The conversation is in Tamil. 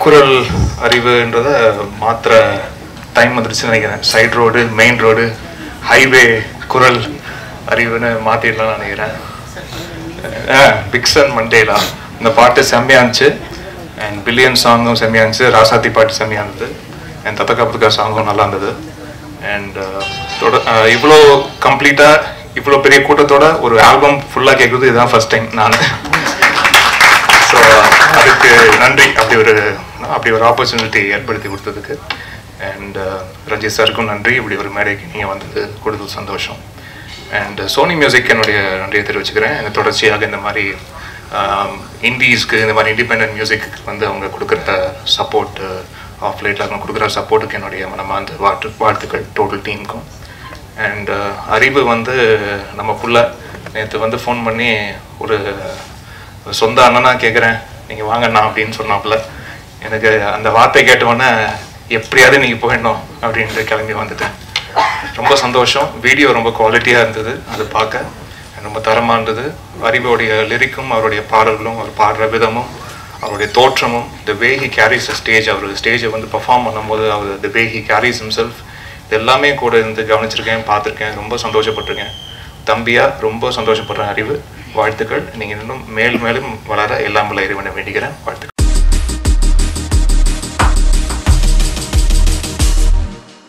கூக்குரல் அறிவுன்றத மாத்திர டைம் வந்துருச்சுன்னு நினைக்கிறேன் side road main road highway குரல் அறிவுன்னு மாற்றிடலாம்னு நினைக்கிறேன் பிக்சன் மண்டேலா இந்த பாட்டு செம்மையா இருந்துச்சு அண்ட் பில்லியன் சாங்கும் செம்மையா இருந்துச்சு ராசாத்தி பாட்டு செம்மையா இருந்தது அண்ட் தத்தக்கா புத்தக்கா சாங்கும் நல்லா இருந்தது அண்ட் இவ்வளோ கம்ப்ளீட்டாக இவ்வளோ பெரிய கூட்டத்தோட ஒரு ஆல்பம் ஃபுல்லாக கேட்குறது இதுதான் ஃபர்ஸ்ட் டைம் நான் ஸோ அதுக்கு நன்றி அப்படி ஒரு அப்படி ஒரு ஆப்பர்ச்சுனிட்டி ஏற்படுத்தி கொடுத்ததுக்கு அண்ட் ரஞ்சித் சாருக்கும் நன்றி இப்படி ஒரு மேடைக்கு நீங்கள் வந்தது கொடுத்தது சந்தோஷம் அண்ட் சோனி மியூசிக் என்னுடைய நன்றியை தெரிவிச்சுக்கிறேன் எனக்கு தொடர்ச்சியாக இந்த மாதிரி இண்டீஸ்க்கு இந்த மாதிரி இண்டிபெண்ட் மியூசிக்கு வந்து அவங்க கொடுக்குற சப்போர்ட் ஆஃப் லைட்டில் அவங்க கொடுக்குற சப்போர்ட்டுக்கு என்னுடைய மனமார்ந்த வாழ்த்து வாழ்த்துக்கள் டோட்டல் டீமுக்கும் அண்ட் அறிவு வந்து நம்ம புள்ள நேற்று வந்து ஃபோன் பண்ணி ஒரு சொந்த அண்ணனா கேட்குறேன் நீங்கள் வாங்கண்ணா அப்படின்னு சொன்னாப்புல எனக்கு அந்த வார்த்தை கேட்டவுடனே எப்படியாவது நீங்கள் போயிடணும் அப்படின்ட்டு கிளம்பி வந்துட்டேன் ரொம்ப சந்தோஷம் வீடியோ ரொம்ப குவாலிட்டியாக இருந்தது அது பார்க்க ரொம்ப தரமாக இருந்தது அறிவோடைய லிரிக்கும் அவருடைய பாடல்களும் அவர் பாடுற விதமும் அவருடைய தோற்றமும் the way he carries a stage அவர் ஸ்டேஜை வந்து பெர்ஃபார்ம் பண்ணும்போது அவர் the way he carries himself இது எல்லாமே கூட இருந்து கவனிச்சிருக்கேன் பார்த்துருக்கேன் ரொம்ப சந்தோஷப்பட்டிருக்கேன் தம்பியா ரொம்ப சந்தோஷப்படுறேன் அறிவு வாழ்த்துக்கள் நீங்கள் இன்னும் மேல் மேலும் வளர எல்லாம் உள்ள இறைவனை வேண்டிக்கிறேன் வாழ்த்துக்கள்